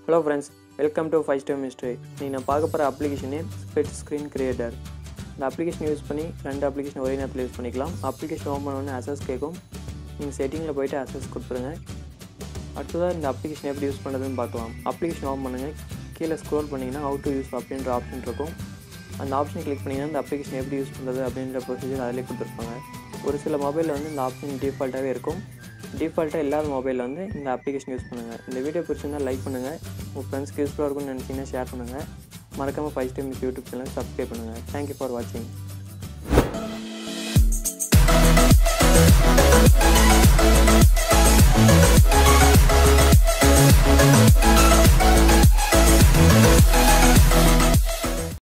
hello friends welcome to five store mystery நீங்கள் நான் பார்க்க போகிற அப்ளிகேஷனே ஸ்பெட் ஸ்க்ரீன் கிரியேட்டர் இந்த அப்ளிகேஷன் யூஸ் பண்ணி ரெண்டு அப்ளிகேஷன் ஒரே நேரத்தில் யூஸ் பண்ணிக்கலாம் அப்ளிகேஷன் ஓப்பன் பண்ணோடனே அசஸ் கேட்கும் நீங்கள் செட்டிங்கில் போயிட்டு அசஸ் கொடுத்துருங்க அடுத்ததாக இந்த அப்ளிகேஷன் எப்படி யூஸ் பண்ணுறதுன்னு பார்க்கலாம் அப்ளிகேஷன் ஓப்பன் பண்ணுங்கள் கீழே ஸ்க்ரோல் பண்ணிங்கன்னா ஹவு டு யூஸ் அப்படின்ற ஆப்ஷன் இருக்கும் அந்த ஆப்ஷன் கிளிக் பண்ணிங்கன்னா இந்த அப்ளிகேஷன் எப்படி யூஸ் பண்ணுறது அப்படின்ற ப்ரொசீஜர் அதிலே கொடுத்துருப்பாங்க ஒரு சில மொபைலில் வந்து இந்த ஆப்ஷன் டிஃபால்ட்டாகவே இருக்கும் டிஃபால்ட்டாக இல்லாத மொபைலில் வந்து இந்த அப்ளிகேஷன் யூஸ் பண்ணுங்கள் இந்த வீடியோ பிடிச்சிருந்தால் லைக் பண்ணுங்கள் உங்கள் ஃப்ரெண்ட்ஸ்க்கு யூஸ்ஃபுல்லாக இருக்கும்னு நினச்சிங்கன்னா ஷேர் பண்ணுங்கள் மறக்காமல் five time YouTube channel subscribe பண்ணுங்கள் தேங்க்யூ ஃபார் வாட்சிங்